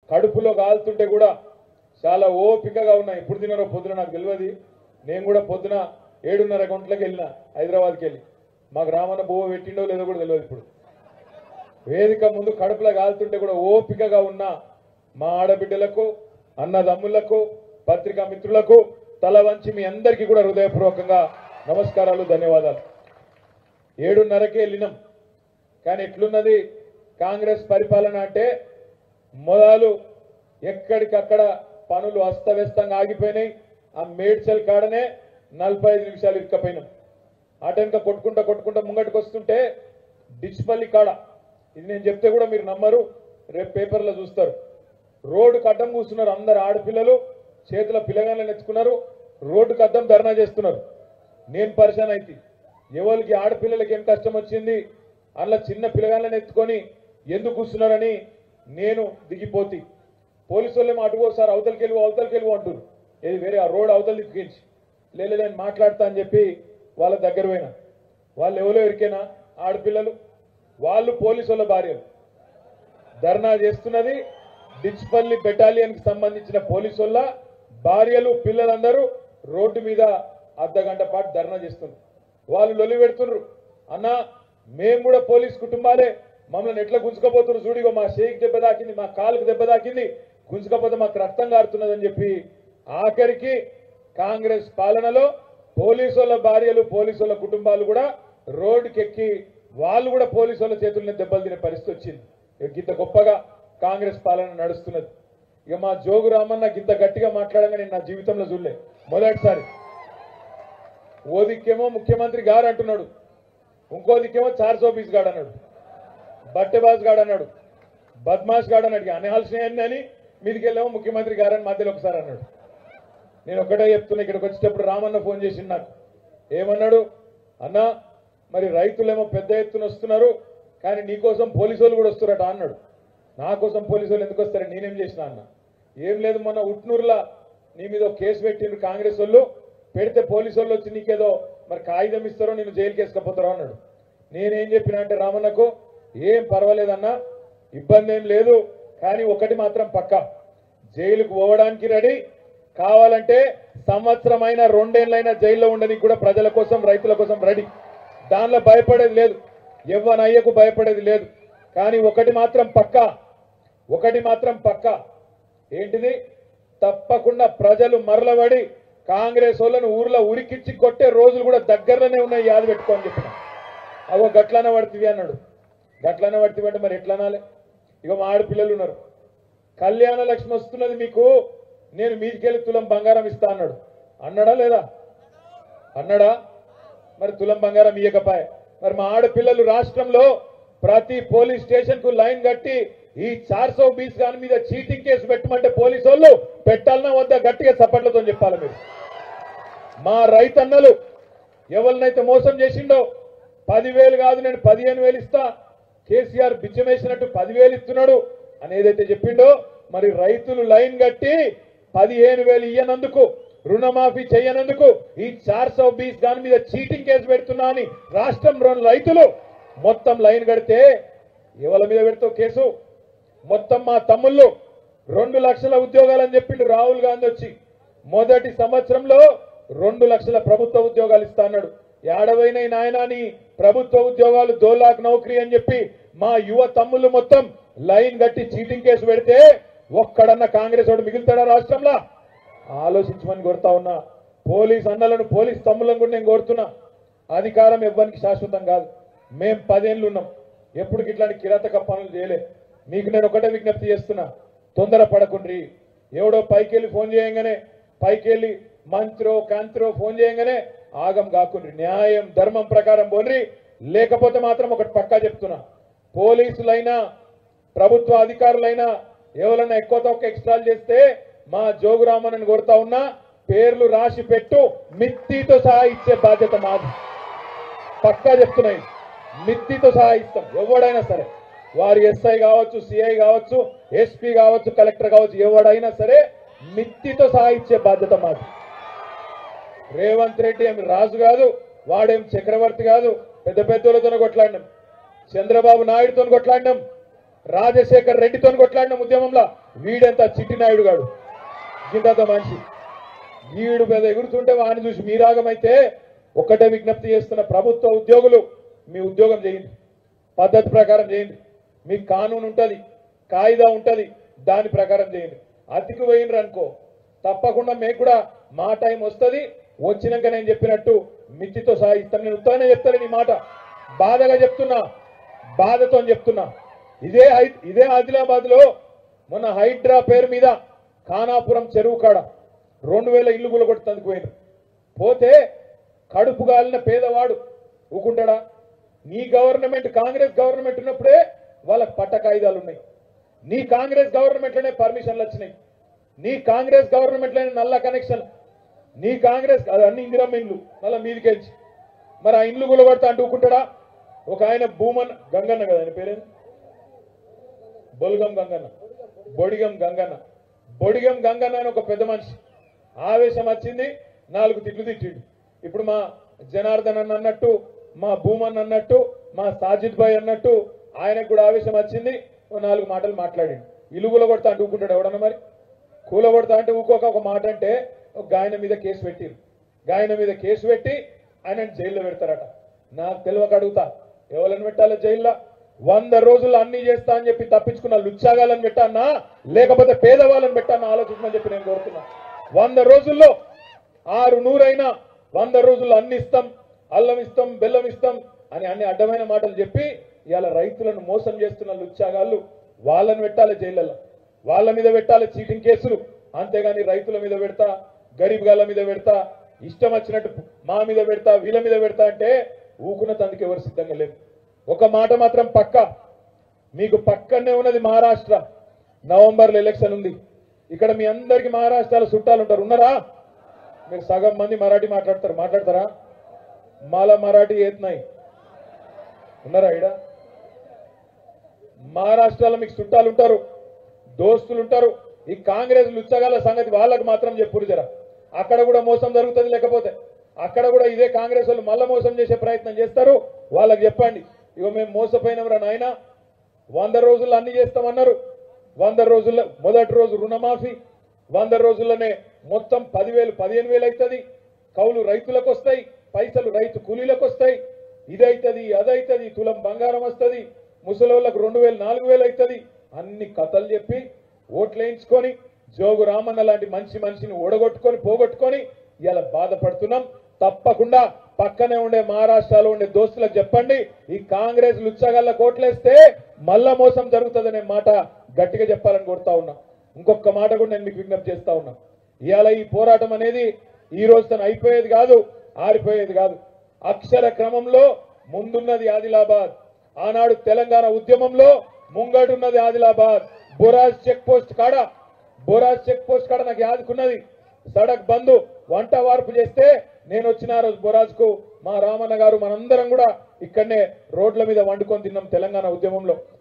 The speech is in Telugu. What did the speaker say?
కడుపులో కాలుతుంటే కూడా చాలా ఓపికగా ఉన్నాయి ఇప్పుడు తిన్నారో పొద్దున నాకు తెలియదు నేను కూడా పొద్దున ఏడున్నర గంటలకు వెళ్ళిన హైదరాబాద్కి వెళ్ళి మాకు రామన్న బువ్వ పెట్టిండో లేదో కూడా తెలియదు ఇప్పుడు వేదిక ముందు కడుపులో కాలుతుంటే కూడా ఓపికగా ఉన్న మా ఆడబిడ్డలకు అన్నదమ్ములకు పత్రికా మిత్రులకు తల వంచి మీ అందరికీ కూడా హృదయపూర్వకంగా నమస్కారాలు ధన్యవాదాలు ఏడున్నరకే వెళ్ళినాం కానీ ఎట్లున్నది కాంగ్రెస్ పరిపాలన అంటే మొదలు ఎక్కడికక్కడ పనులు అస్తవ్యస్తంగా ఆగిపోయినాయి ఆ మేడ్చల్ కాడనే నలభై ఐదు నిమిషాలు ఇరుక్కపోయినాం అటెనక కొట్టుకుంటా కొట్టుకుంటా ముంగటికి వస్తుంటే డిచ్పల్లి కాడ ఇది నేను చెప్తే కూడా మీరు నమ్మరు రేపు పేపర్లో చూస్తారు రోడ్డుకు అడ్డం కూర్చున్నారు అందరు ఆడపిల్లలు చేతిలో పిల్లగాళ్ళని ఎత్తుకున్నారు రోడ్డుకు అడ్డం ధర్నా చేస్తున్నారు నేను పరిశాన్ అయితే ఎవరికి ఆడపిల్లలకి ఏం కష్టం వచ్చింది అలా చిన్న పిల్లగాళ్ళని ఎత్తుకొని ఎందుకు కూర్చున్నారని నేను దిగిపోతి పోలీసు వాళ్ళేమో అటుగో సార్ అవతలకి వెళ్ళి అవతలకి వెళ్ళి అంటారు ఏది వేరే ఆ రోడ్ అవతల దిక్కించి లేదు నేను మాట్లాడతా అని చెప్పి వాళ్ళ దగ్గర పోయినా వాళ్ళు ఎవరో ఎరికేనా ఆడపిల్లలు వాళ్ళు పోలీసు వాళ్ళ భార్యలు ధర్నా చేస్తున్నది డిచ్పల్లి బెటాలియన్ కి సంబంధించిన పోలీసు వాళ్ళ భార్యలు పిల్లలందరూ రోడ్డు మీద అర్ధ గంట పాటు ధర్నా చేస్తున్నారు వాళ్ళు లొలి పెడుతున్నారు అన్నా మేము కూడా పోలీస్ కుటుంబాలే మమ్మల్ని ఎట్లా గుంజుకపోతున్నారు చూడిగో మా షేక్ దెబ్బ దాకింది మా కాలుకు దెబ్బ దాకింది గుంజుకపోతే మాకు రక్తం కారుతున్నదని చెప్పి ఆఖరికి కాంగ్రెస్ పాలనలో పోలీసు వాళ్ళ భార్యలు పోలీసు వాళ్ళ కుటుంబాలు కూడా రోడ్డుకి ఎక్కి వాళ్ళు కూడా పోలీసు వాళ్ళ చేతుల్ని దెబ్బలు తినే పరిస్థితి వచ్చింది ఇక ఇంత గొప్పగా కాంగ్రెస్ పాలన నడుస్తున్నది ఇక మా జోగు రామన్న గింత గట్టిగా మాట్లాడంగా నేను నా జీవితంలో చూడలే మొదటిసారి ఓ దిక్కేమో ముఖ్యమంత్రి గారు అంటున్నాడు ఇంకో దిక్కేమో చార్ సోపీస్ గాడు అన్నాడు బట్టెబాజ్ గాడు అన్నాడు బద్మాష్ గాడు అన్నాడు ఇక అనాల్సిన అని మీదికి వెళ్ళామో ముఖ్యమంత్రి గారని మధ్యలో ఒకసారి అన్నాడు నేను ఒకటే చెప్తున్నా ఇక్కడికి వచ్చేటప్పుడు రామన్న ఫోన్ చేసిండు నాకు ఏమన్నాడు అన్నా మరి రైతులేమో పెద్ద ఎత్తున వస్తున్నారు కానీ నీకోసం పోలీసు వాళ్ళు కూడా వస్తారట అన్నాడు నా కోసం పోలీసు వాళ్ళు ఎందుకు వస్తారని నేనేం చేసిన అన్న ఏం లేదు మొన్న ఉట్నూరులా నీ మీద ఒక కేసు పెట్టిండ్రు కాంగ్రెస్ వాళ్ళు పెడితే పోలీసు వాళ్ళు వచ్చి నీకేదో మరి కాగితం ఇస్తారో నేను జైలుకి వేసుకపోతారో అన్నాడు నేనేం చెప్పినా అంటే రామన్నకు ఏం పర్వాలేదన్నా ఇబ్బంది ఏం లేదు కానీ ఒకటి మాత్రం పక్కా జైలుకు పోవడానికి రెడీ కావాలంటే సంవత్సరమైన రెండేళ్లైనా జైల్లో ఉండడానికి కూడా ప్రజల కోసం రైతుల కోసం రెడీ దానిలో భయపడేది లేదు ఎవ్వనయ్యకు భయపడేది లేదు కానీ ఒకటి మాత్రం పక్కా ఒకటి మాత్రం పక్కా ఏంటిది తప్పకుండా ప్రజలు మరలబడి కాంగ్రెస్ వాళ్ళను ఊర్లో ఉరికిచ్చి కొట్టే రోజులు కూడా దగ్గరలోనే ఉన్నాయి యాద పెట్టుకోని చెప్పిన అవో గట్లనే పడుతుంది అన్నాడు గట్లనే పడుతుంది అంటే మరి ఎట్లా అనాలి ఇక మా ఆడపిల్లలు ఉన్నారు కళ్యాణ లక్ష్మి వస్తున్నది మీకు నేను మీదికెళ్ళి తులం బంగారం ఇస్తా అన్నాడు అన్నాడా లేదా అన్నాడా మరి తులం బంగారం ఇయ్యకపాయ మరి మా ఆడపిల్లలు రాష్ట్రంలో ప్రతి పోలీస్ స్టేషన్ కు లైన్ కట్టి ఈ చార్ సో బీస్ దాని మీద చీటింగ్ కేసు పెట్టమంటే పోలీసు వాళ్ళు పెట్టాలన్నా వద్ద గట్టిగా చప్పట్లతో చెప్పాలి మీరు మా రైతన్నలు ఎవరినైతే మోసం చేసిండో పదివేలు కాదు నేను పదిహేను వేలు ఇస్తా కేసీఆర్ బిచ్చమేసినట్టు పదివేలు ఇస్తున్నాడు అని ఏదైతే చెప్పిండో మరి రైతులు లైన్ కట్టి పదిహేను వేలు ఇయ్యనందుకు రుణమాఫీ చేయనందుకు ఈ చార్ సౌ బీస్ దాని మీద చీటింగ్ కేసు పెడుతున్నా అని రాష్ట్రం రైతులు మొత్తం లైన్ కడితే ఎవరి మీద పెడతావు కేసు మొత్తం మా తమ్ముళ్ళు రెండు లక్షల ఉద్యోగాలని చెప్పిండు రాహుల్ గాంధీ వచ్చి మొదటి సంవత్సరంలో రెండు లక్షల ప్రభుత్వ ఉద్యోగాలు ఇస్తా అన్నాడు ఏడవైన నాయనాని ప్రభుత్వ ఉద్యోగాలు దో లాక్ నౌకరీ అని చెప్పి మా యువ తమ్ముళ్ళు మొత్తం లైన్ కట్టి చీటింగ్ కేసు పెడితే ఒక్కడన్న కాంగ్రెస్ వాడు మిగులుతాడా రాష్ట్రంలో ఆలోచించమని కోరుతా ఉన్నా పోలీస్ అన్నలను పోలీస్ తమ్ములను కూడా నేను కోరుతున్నా అధికారం ఇవ్వడానికి శాశ్వతం కాదు మేం పదేళ్ళు ఉన్నాం ఎప్పుడు ఇట్లాంటి కిరాతక పనులు చేయలే మీకు నేను ఒకటే విజ్ఞప్తి చేస్తున్నా తొందర పడకుండ్రి ఎవడో పైకెళ్ళి ఫోన్ చేయంగానే పైకెళ్ళి మంత్రో కాంత్రో ఫోన్ చేయంగానే ఆగం కాకుండ్రి న్యాయం ధర్మం ప్రకారం పోన్రి లేకపోతే మాత్రం ఒకటి పక్కా చెప్తున్నా పోలీసులైనా ప్రభుత్వ అధికారులైనా ఎవరైనా ఎక్కువ తక్కువ ఎక్స్ట్రాలు చేస్తే మా జోగురామన్ కోరుతా ఉన్నా పేర్లు రాసి పెట్టు మిత్తితో సహా ఇచ్చే బాధ్యత మాది పక్కా చెప్తున్నాయి మిత్తితో సహా ఇస్తాం ఎవడైనా సరే వారు ఎస్ఐ కావచ్చు సిఐ కావచ్చు ఎస్పీ కావచ్చు కలెక్టర్ కావచ్చు ఎవడైనా సరే మిత్తితో సహా ఇచ్చే బాధ్యత మాది రేవంత్ రెడ్డి ఏమి రాజు కాదు వాడేం చక్రవర్తి కాదు పెద్ద పెద్దలతో కొట్లాడినాం చంద్రబాబు నాయుడుతో కొట్లాడినాం రాజశేఖర్ రెడ్డితో కొట్లాడిన ఉద్యమంలో వీడెంత చిట్టినాయుడు గాడు గింతంత మనిషి వీడు మీద ఎగురుతుంటే వాడిని చూసి మీరాగమైతే ఒక్కటే విజ్ఞప్తి చేస్తున్న ప్రభుత్వ ఉద్యోగులు మీ ఉద్యోగం చేయండి పద్ధతి ప్రకారం చేయండి మీకు కానూన్ ఉంటది కాయిదా ఉంటది దాని ప్రకారం చేయండి అతికి పోయినరు అనుకో తప్పకుండా మీకు కూడా మా టైం వస్తది వచ్చినాక నేను చెప్పినట్టు మిత్తితో సహా ఇస్తాను నేను ఉత్తగానే చెప్తాను నీ మాట బాధగా చెప్తున్నా బాధతో చెప్తున్నా ఇదే హై- ఇదే ఆదిలాబాద్ లో మొన్న హైడ్రా పేరు మీద ఖానాపురం చెరువు కాడ రెండు వేల ఇల్లు గులగొట్టుతందుకు పోయినారు పోతే కడుపు గాలిన పేదవాడు ఊకుంటాడా నీ గవర్నమెంట్ కాంగ్రెస్ గవర్నమెంట్ ఉన్నప్పుడే వాళ్ళకి పట్ట కాయిదాలు ఉన్నాయి నీ కాంగ్రెస్ గవర్నమెంట్ లోనే పర్మిషన్లు వచ్చినాయి నీ కాంగ్రెస్ గవర్నమెంట్ లోనే నల్ల కనెక్షన్ నీ కాంగ్రెస్ అది అన్ని ఇందిరమ్మ ఇండ్లు మళ్ళీ మీదికెళ్ళి మరి ఆ ఇండ్లు గులగొడతా అంటూ ఊకుంటాడా ఒక ఆయన భూమన్ గంగన్న కదా ఆయన పేరేంటి బొల్గం గంగన్న బొడిగం గంగన్న బొడిగం గంగన్న అని ఒక పెద్ద మనిషి ఆవేశం వచ్చింది నాలుగు తిట్లు తిట్టిండు ఇప్పుడు మా జనార్దన్ అన్న అన్నట్టు మా భూమన్ అన్నట్టు మా సాజిద్ భాయ్ అన్నట్టు ఆయనకు కూడా ఆవేశం వచ్చింది ఓ నాలుగు మాటలు మాట్లాడిండు ఇలుగులో కొడతా అంటే ఊకుంటాడు ఎవడన్నా మరి కూల కొడతా అంటే ఊకోక ఒక మాట అంటే ఒక గాయన మీద కేసు పెట్టిరు గాయన మీద కేసు పెట్టి ఆయన జైల్లో పెడతారట నాకు తెలియక అడుగుతా ఎవరిని పెట్టాలి జైల్లో వంద రోజులు అన్ని చేస్తా అని చెప్పి తప్పించుకున్న లుచ్చాగాలని పెట్టానా లేకపోతే పేదవాళ్ళని పెట్టానా ఆలోచించమని చెప్పి నేను కోరుతున్నా వంద రోజుల్లో ఆరు నూరైనా వంద రోజుల్లో అన్ని ఇస్తాం అల్లం ఇస్తాం బెల్లం ఇస్తాం అని అన్ని అడ్డమైన మాటలు చెప్పి ఇవాళ రైతులను మోసం చేస్తున్న లుచ్చాగాళ్ళు వాళ్ళని పెట్టాలి జైళ్ళలో వాళ్ళ మీద పెట్టాలి చీటింగ్ కేసులు అంతేగాని రైతుల మీద పెడతా గరీబ్ గాళ్ళ మీద పెడతా ఇష్టం వచ్చినట్టు మా మీద పెడతా వీళ్ళ మీద పెడతా అంటే ఊకున్న తందుకు ఎవరు సిద్ధంగా లేరు ఒక మాట మాత్రం పక్క మీకు పక్కనే ఉన్నది మహారాష్ట్ర నవంబర్లో ఎలక్షన్ ఉంది ఇక్కడ మీ అందరికి మహారాష్ట్రలో చుట్టాలు ఉంటారు ఉన్నారా మీరు సగం మంది మరాఠీ మాట్లాడతారు మాట్లాడతారా మాల మరాఠీ ఏతున్నాయి ఉన్నారా ఇడ మహారాష్ట్రలో మీకు చుట్టాలు ఉంటారు దోస్తులు ఉంటారు ఈ కాంగ్రెస్ లుచ్చగల సంగతి వాళ్ళకి మాత్రం చెప్పురు జర అక్కడ కూడా మోసం జరుగుతుంది లేకపోతే అక్కడ కూడా ఇదే కాంగ్రెస్ వాళ్ళు మళ్ళా మోసం చేసే ప్రయత్నం చేస్తారు వాళ్ళకి చెప్పండి ఇగో మేము మోసపోయినవరా నాయన వంద రోజుల్లో అన్ని చేస్తామన్నారు వంద రోజుల్లో మొదటి రోజు రుణమాఫీ వంద రోజుల్లోనే మొత్తం పదివేలు పదిహేను వేలు అవుతుంది కౌలు రైతులకు వస్తాయి పైసలు రైతు కూలీలకు వస్తాయి ఇదైతుంది అదైతుంది తులం బంగారం వస్తుంది ముసలోళ్ళకు రెండు వేలు నాలుగు వేలు అవుతుంది అన్ని కథలు చెప్పి ఓట్లు వేయించుకొని జోగు రామన్న లాంటి మంచి మనిషిని ఓడగొట్టుకొని పోగొట్టుకొని ఇలా బాధపడుతున్నాం తప్పకుండా పక్కనే ఉండే మహారాష్ట్రలో ఉండే దోస్తులకు చెప్పండి ఈ కాంగ్రెస్ లుచ్చగల్ల కోట్లేస్తే మళ్ళా మోసం జరుగుతుందనే మాట గట్టిగా చెప్పాలని కోరుతా ఉన్నా ఇంకొక మాట కూడా నేను మీకు విజ్ఞప్తి చేస్తా ఉన్నా ఇవాళ ఈ పోరాటం అనేది ఈ రోజు తను అయిపోయేది కాదు ఆరిపోయేది కాదు అక్షర క్రమంలో ముందున్నది ఆదిలాబాద్ ఆనాడు తెలంగాణ ఉద్యమంలో ముంగడున్నది ఆదిలాబాద్ బొరాజ్ చెక్ పోస్ట్ కాడ బొరాజ్ చెక్ పోస్ట్ కాడ నాకు యాదుకున్నది సడక్ బంధు వంట వార్పు చేస్తే నేను వచ్చిన ఆ రోజు బొరాజ్ కు మా రామన్న గారు మనందరం కూడా ఇక్కడనే రోడ్ల మీద వండుకొని తిన్నాం తెలంగాణ ఉద్యమంలో